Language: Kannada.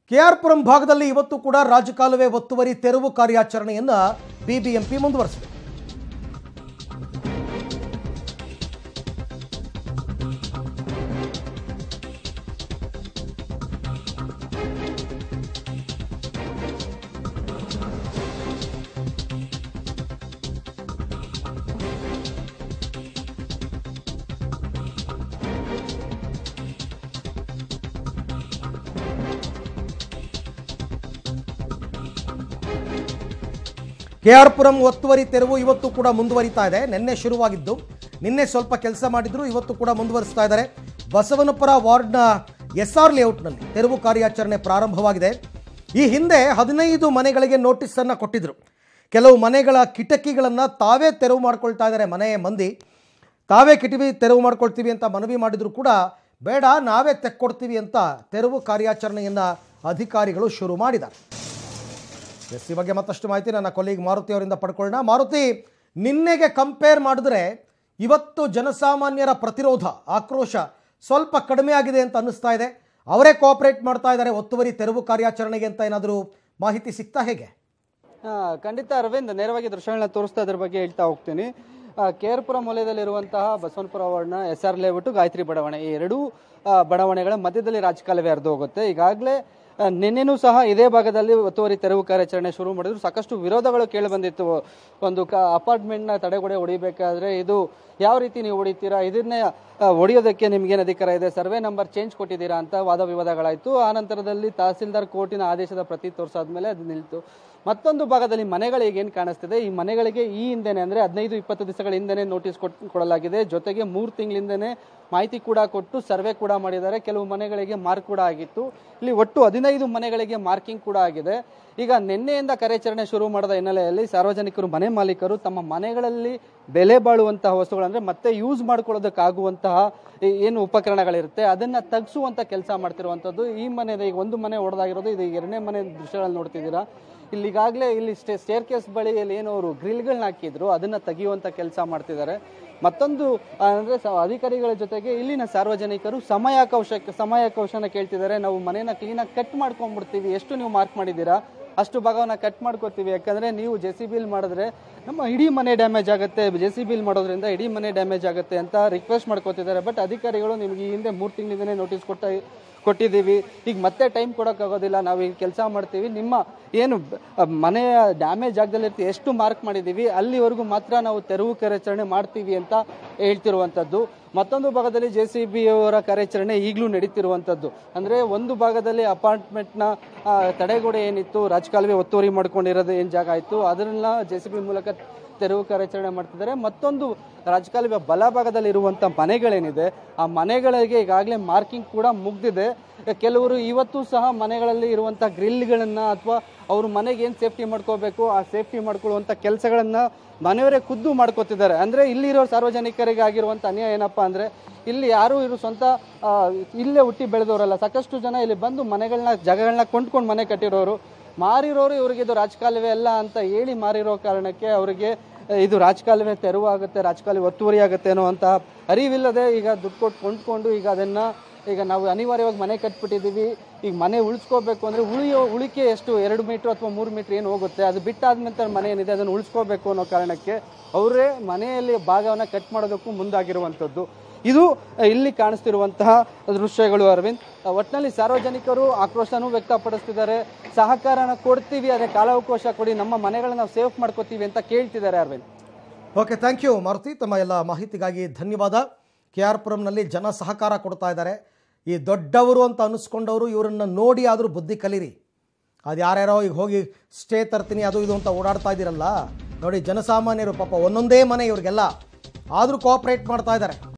ಕೆಆರ್ಪುರಂ ಭಾಗದಲ್ಲಿ ಇವತ್ತು ಕೂಡ ರಾಜಕಾಲುವೆ ಒತ್ತುವರಿ ತೆರವು ಕಾರ್ಯಾಚರಣೆಯನ್ನ ಬಿಬಿಎಂಪಿ ಮುಂದುವರೆಸಿದೆ ಕೆಆರ್ಪುರಂ ಒತ್ತುವರಿ ತೆರವು ಇವತ್ತು ಕೂಡ ಮುಂದುವರಿತಾ ಇದೆ ನಿನ್ನೆ ಶುರುವಾಗಿದ್ದು ನಿನ್ನೆ ಸ್ವಲ್ಪ ಕೆಲಸ ಮಾಡಿದ್ರು ಇವತ್ತು ಕೂಡ ಮುಂದುವರಿಸ್ತಾ ಇದ್ದಾರೆ ಬಸವನಪುರ ವಾರ್ಡ್ನ ಎಸ್ ಆರ್ ಲೇಔಟ್ನಲ್ಲಿ ತೆರವು ಕಾರ್ಯಾಚರಣೆ ಪ್ರಾರಂಭವಾಗಿದೆ ಈ ಹಿಂದೆ ಹದಿನೈದು ಮನೆಗಳಿಗೆ ನೋಟಿಸನ್ನು ಕೊಟ್ಟಿದ್ರು ಕೆಲವು ಮನೆಗಳ ಕಿಟಕಿಗಳನ್ನು ತಾವೇ ತೆರವು ಮಾಡ್ಕೊಳ್ತಾ ಇದ್ದಾರೆ ಮನೆಯ ಮಂದಿ ತಾವೇ ಕಿಟಕಿ ತೆರವು ಮಾಡ್ಕೊಳ್ತೀವಿ ಅಂತ ಮನವಿ ಮಾಡಿದ್ರು ಕೂಡ ಬೇಡ ನಾವೇ ತೆಕ್ಕೊಡ್ತೀವಿ ಅಂತ ತೆರವು ಕಾರ್ಯಾಚರಣೆಯನ್ನು ಅಧಿಕಾರಿಗಳು ಶುರು ಮಾಡಿದ್ದಾರೆ ಎಸ್ ಈ ಬಗ್ಗೆ ಮತ್ತಷ್ಟು ಮಾಹಿತಿ ನನ್ನ ಕೊಲೀಗ್ ಮಾರುತಿ ಅವರಿಂದ ಪಡ್ಕೊಳ್ಳೋಣ ಮಾರುತಿ ನಿನ್ನೆಗೆ ಕಂಪೇರ್ ಮಾಡಿದ್ರೆ ಇವತ್ತು ಜನಸಾಮಾನ್ಯರ ಪ್ರತಿರೋಧ ಆಕ್ರೋಶ ಸ್ವಲ್ಪ ಕಡಿಮೆ ಆಗಿದೆ ಅಂತ ಅನ್ನಿಸ್ತಾ ಇದೆ ಅವರೇ ಕೋಆಪರೇಟ್ ಮಾಡ್ತಾ ಇದ್ದಾರೆ ಒತ್ತುವರಿ ತೆರವು ಕಾರ್ಯಾಚರಣೆಗೆ ಅಂತ ಏನಾದರೂ ಮಾಹಿತಿ ಸಿಗ್ತಾ ಹೇಗೆ ಆ, ಖಂಡಿತ ಅರವಿಂದ್ ನೇರವಾಗಿ ದೃಶ್ಯಗಳನ್ನ ತೋರಿಸ್ತಾ ಇದ್ರ ಬಗ್ಗೆ ಹೇಳ್ತಾ ಹೋಗ್ತೀನಿ ಆ, ಕೇರ್ಪುರ ವಲಯದಲ್ಲಿರುವಂತಹ ಬಸವನಪುರ ವಾರ್ಡ್ನ ಎಸ್ ಆರ್ ಲೇಔಟ್ ಗಾಯತ್ರಿ ಬಡಾವಣೆ ಈ ಎರಡೂ ಆ, ಬಡಾವಣೆಗಳ ಮಧ್ಯದಲ್ಲಿ ರಾಜಕಾಲುವೆ ಹರಿದು ಹೋಗುತ್ತೆ ಈಗಾಗಲೇ ಆ, ನಿನ್ನೆನೂ ಸಹ ಇದೇ ಭಾಗದಲ್ಲಿ ಒತ್ತುವರಿ ತೆರವು ಕಾರ್ಯಾಚರಣೆ ಶುರು ಮಾಡಿದ್ರು ಸಾಕಷ್ಟು ವಿರೋಧಗಳು ಕೇಳಿ ಬಂದಿತ್ತು ಒಂದು ಕ ಅಪಾರ್ಟ್ಮೆಂಟ್ನ ತಡೆಗೋಡೆ ಹೊಡಿಬೇಕಾದ್ರೆ ಇದು ಯಾವ ರೀತಿ ನೀವು ಹೊಡಿತೀರಾ ಇದನ್ನೇ ಆ, ಹೊಡೆಯೋದಕ್ಕೆ ನಿಮ್ಗೇನು ಅಧಿಕಾರ ಇದೆ ಸರ್ವೆ ನಂಬರ್ ಚೇಂಜ್ ಕೊಟ್ಟಿದ್ದೀರಾ ಅಂತ ವಾದ ವಿವಾದಗಳಾಯಿತು ಆ ನಂತರದಲ್ಲಿ ತಹಸೀಲ್ದಾರ್ ಕೋರ್ಟಿನ ಆದೇಶದ ಪ್ರತಿ ತೋರಿಸಾದ್ಮೇಲೆ ಅದು ನಿಲ್ತು ಮತ್ತೊಂದು ಭಾಗದಲ್ಲಿ ಮನೆಗಳಿಗೆ ಏನು ಕಾಣಿಸ್ತಿದೆ ಈ ಮನೆಗಳಿಗೆ ಈ ಹಿಂದೆನೆ ಅಂದ್ರೆ ಹದಿನೈದು ಇಪ್ಪತ್ತು ದಿವಸಗಳ ಹಿಂದೆನೆ ನೋಟಿಸ್ ಕೊಟ್ಟು ಕೊಡಲಾಗಿದೆ ಜೊತೆಗೆ ಮೂರು ತಿಂಗಳಿಂದನೇ ಮಾಹಿತಿ ಕೂಡ ಕೊಟ್ಟು ಸರ್ವೆ ಕೂಡ ಮಾಡಿದ್ದಾರೆ ಕೆಲವು ಮನೆಗಳಿಗೆ ಮಾರ್ಕ್ ಕೂಡ ಆಗಿತ್ತು ಇಲ್ಲಿ ಒಟ್ಟು ಹದಿನೈದು ಮನೆಗಳಿಗೆ ಮಾರ್ಕಿಂಗ್ ಕೂಡ ಆಗಿದೆ ಈಗ ನಿನ್ನೆಯಿಂದ ಕಾರ್ಯಾಚರಣೆ ಶುರು ಮಾಡಿದ ಹಿನ್ನೆಲೆಯಲ್ಲಿ ಸಾರ್ವಜನಿಕರು ಮನೆ ಮಾಲೀಕರು ತಮ್ಮ ಮನೆಗಳಲ್ಲಿ ಬೆಲೆ ಬಾಳುವಂತಹ ವಸ್ತುಗಳಂದ್ರೆ ಮತ್ತೆ ಯೂಸ್ ಮಾಡ್ಕೊಳ್ಳೋದಕ್ಕಾಗುವಂತಹ ಈ ಏನು ಉಪಕರಣಗಳಿರುತ್ತೆ ಅದನ್ನ ತಗ್ಸುವಂತ ಕೆಲಸ ಮಾಡ್ತಿರುವಂತದ್ದು ಈ ಮನೆ ಈಗ ಒಂದು ಮನೆ ಹೊಡೆದಾಗಿರೋದು ಇದು ಎರಡನೇ ಮನೆ ದೃಶ್ಯಗಳಲ್ಲಿ ನೋಡ್ತಿದ್ದೀರಾ ಇಲ್ಲಿ ಈಗಾಗಲೇ ಇಲ್ಲಿ ಸ್ಟೇ ಸ್ಟೇರ್ ಕೇಸ್ ಬಳಿಯಲ್ಲಿ ಏನು ಅವರು ಗ್ರಿಲ್ಗಳನ್ನ ಹಾಕಿದ್ರು ಅದನ್ನ ತೆಗೆಯುವಂತ ಕೆಲಸ ಮಾಡ್ತಿದ್ದಾರೆ ಮತ್ತೊಂದು ಆ, ಅಂದ್ರೆ ಸ- ಅಧಿಕಾರಿಗಳ ಜೊತೆಗೆ ಇಲ್ಲಿನ ಸಾರ್ವಜನಿಕರು ಸಮಯಾವಕಾಶ ಸಮಯಾವಕಾಶನ ಕೇಳ್ತಿದ್ದಾರೆ ನಾವು ಮನೇನ ಕ್ಲೀನಾಗಿ ಕಟ್ ಮಾಡ್ಕೊಂಡ್ಬಿಡ್ತೀವಿ ಎಷ್ಟು ನೀವು ಮಾರ್ಕ್ ಮಾಡಿದ್ದೀರಾ ಅಷ್ಟು ಭಾಗವನ್ನ ಕಟ್ ಮಾಡ್ಕೋತೀವಿ ಯಾಕಂದ್ರೆ ನೀವು ಜೆ ಸಿ ಬಿಲ್ ಮಾಡಿದ್ರೆ ನಮ್ಮ ಇಡೀ ಮನೆ ಡ್ಯಾಮೇಜ್ ಆಗುತ್ತೆ ಜೆ ಸಿ ಬಿಲ್ ಮಾಡೋದ್ರಿಂದ ಇಡೀ ಮನೆ ಡ್ಯಾಮೇಜ್ ಆಗುತ್ತೆ ಅಂತ ರಿಕ್ವೆಸ್ಟ್ ಮಾಡ್ಕೋತಿದ್ದಾರೆ ಬಟ್ ಅಧಿಕಾರಿಗಳು ನಿಮ್ಗೆ ಈ ಹಿಂದೆ ಮೂರು ತಿಂಗಳಿಂದನೇ ನೋಟಿಸ್ ಕೊಟ್ಟ ಕೊಟ್ಟಿದ್ದೀವಿ ಈಗ ಮತ್ತೆ ಟೈಮ್ ಕೊಡೋಕ್ಕಾಗೋದಿಲ್ಲ ನಾವು ಈಗ ಕೆಲಸ ಮಾಡ್ತೀವಿ ನಿಮ್ಮ ಏನು ಬ- ಮನೆಯ ಡ್ಯಾಮೇಜ್ ಜಾಗದಲ್ಲಿ ಎಷ್ಟು ಮಾರ್ಕ್ ಮಾಡಿದ್ದೀವಿ ಅಲ್ಲಿವರೆಗೂ ಮಾತ್ರ ನಾವು ತೆರವು ಕಾರ್ಯಾಚರಣೆ ಮಾಡ್ತೀವಿ ಅಂತ ಹೇಳ್ತಿರುವಂಥದ್ದು ಮತ್ತೊಂದು ಭಾಗದಲ್ಲಿ ಜೆ ಸಿ ಬಿ ಅವರ ಕಾರ್ಯಾಚರಣೆ ಈಗಲೂ ನಡೀತಿರುವಂಥದ್ದು ಅಂದರೆ ಒಂದು ಭಾಗದಲ್ಲಿ ಅಪಾರ್ಟ್ಮೆಂಟ್ನ ಆ, ತಡೆಗೋಡೆ ಏನಿತ್ತು ರಾಜಕಾಲುವೆ ಒತ್ತುವರಿ ಮಾಡ್ಕೊಂಡಿರೋದು ಏನು ಜಾಗ ಆಯಿತು ಅದನ್ನೆಲ್ಲ ಜೆ ಸಿ ಬಿ ಮೂಲಕ ತೆರವು ಕಾರ್ಯಾಚರಣೆ ಮಾಡ್ತಿದ್ದಾರೆ ಮತ್ತೊಂದು ರಾಜಕಾಲುವೆ ಬಲಭಾಗದಲ್ಲಿ ಇರುವಂಥ ಮನೆಗಳೇನಿದೆ ಆ ಮನೆಗಳಿಗೆ ಈಗಾಗಲೇ ಮಾರ್ಕಿಂಗ್ ಕೂಡ ಮುಗ್ದಿದೆ ಕೆಲವರು ಇವತ್ತು ಸಹ ಮನೆಗಳಲ್ಲಿ ಇರುವಂಥ ಗ್ರಿಲ್ಗಳನ್ನು ಅಥವಾ ಅವ್ರ ಮನೆಗೆ ಏನು ಸೇಫ್ಟಿ ಮಾಡ್ಕೋಬೇಕು ಆ ಸೇಫ್ಟಿ ಮಾಡ್ಕೊಳ್ಳುವಂಥ ಕೆಲಸಗಳನ್ನು ಮನೆಯವರೇ ಖುದ್ದು ಮಾಡ್ಕೋತಿದ್ದಾರೆ ಅಂದರೆ ಇಲ್ಲಿರೋ ಸಾರ್ವಜನಿಕರಿಗೆ ಆಗಿರುವಂಥ ಅನ್ಯಾಯ ಏನಪ್ಪ ಅಂದರೆ ಇಲ್ಲಿ ಯಾರು ಇರು ಸ್ವಂತ ಆ, ಇಲ್ಲೇ ಹುಟ್ಟಿ ಬೆಳೆದವರಲ್ಲ ಸಾಕಷ್ಟು ಜನ ಇಲ್ಲಿ ಬಂದು ಮನೆಗಳನ್ನ ಜಾಗಗಳನ್ನ ಕೊಂಡ್ಕೊಂಡು ಮನೆ ಕಟ್ಟಿರೋರು ಮಾರಿರೋರು ಇವ್ರಿಗೆ ಇದು ರಾಜಕಾಲುವೆ ಅಲ್ಲ ಅಂತ ಹೇಳಿ ಮಾರಿರೋ ಕಾರಣಕ್ಕೆ ಅವರಿಗೆ ಇದು ರಾಜಕಾಲುವೆ ತೆರವು ಆಗುತ್ತೆ ರಾಜಕಾಲುವೆ ಒತ್ತುವರಿ ಆಗುತ್ತೆ ಅನ್ನುವಂಥ ಅರಿವಿಲ್ಲದೆ ಈಗ ದುಡ್ಡು ಕೊಟ್ಟು ಕೊಂಡ್ಕೊಂಡು ಈಗ ಅದನ್ನ ಈಗ ನಾವು ಅನಿವಾರ್ಯವಾಗಿ ಮನೆ ಕಟ್ಬಿಟ್ಟಿದ್ದೀವಿ ಈಗ ಮನೆ ಉಳಿಸ್ಕೋಬೇಕು ಅಂದ್ರೆ ಉಳಿಯೋ ಉಳಿಕೆ ಎಷ್ಟು ಎರಡು ಮೀಟ್ರ್ ಅಥವಾ ಮೂರು ಮೀಟ್ರ್ ಏನು ಹೋಗುತ್ತೆ ಅದು ಬಿಟ್ಟಾದ್ಮೇಲೆ ಮನೆ ಏನಿದೆ ಅದನ್ನು ಉಳಿಸ್ಕೋಬೇಕು ಅನ್ನೋ ಕಾರಣಕ್ಕೆ ಅವರೇ ಮನೆಯಲ್ಲಿ ಭಾಗವನ್ನು ಕಟ್ ಮಾಡೋದಕ್ಕೂ ಮುಂದಾಗಿರುವಂಥದ್ದು ಇದು ಅಹ್, ಇಲ್ಲಿ ಕಾಣಿಸ್ತಿರುವಂತಹ ದೃಶ್ಯಗಳು ಅರವಿಂದ್ ಅಹ್, ಒಟ್ನಲ್ಲಿ ಸಾರ್ವಜನಿಕರು ಆಕ್ರೋಶನೂ ವ್ಯಕ್ತಪಡಿಸ್ತಿದ್ದಾರೆ ಸಹಕಾರನ ಕೊಡ್ತೀವಿ ಅದೇ ಕಾಲಾವಕಾಶ ಕೊಡಿ ನಮ್ಮ ಮನೆಗಳನ್ನ ನಾವು ಸೇಫ್ ಮಾಡ್ಕೋತೀವಿ ಅಂತ ಕೇಳ್ತಿದ್ದಾರೆ Aravind okay thank you Maruti ತಮ್ಮ ಎಲ್ಲ ಮಾಹಿತಿಗಾಗಿ ಧನ್ಯವಾದ ಕೆ ಆರ್ ಪುರಂನಲ್ಲಿ ಜನ ಸಹಕಾರ ಕೊಡ್ತಾ ಇದ್ದಾರೆ ಈ ದೊಡ್ಡವರು ಅಂತ ಅನ್ನಿಸ್ಕೊಂಡವರು ಇವರನ್ನು ನೋಡಿ ಆದರೂ ಬುದ್ಧಿ ಕಲೀರಿ ಅದು ಯಾರ್ಯಾರೋ ಈಗ ಹೋಗಿ ಸ್ಟೇ ತರ್ತೀನಿ ಅದು ಇದು ಅಂತ ಓಡಾಡ್ತಾ ಇದ್ದೀರಲ್ಲ ನೋಡಿ ಜನಸಾಮಾನ್ಯರು ಪಾಪ ಒಂದೊಂದೇ ಮನೆ ಇವ್ರಿಗೆಲ್ಲ ಆದರೂ ಕೋಆಪ್ರೇಟ್ ಮಾಡ್ತಾ ಇದ್ದಾರೆ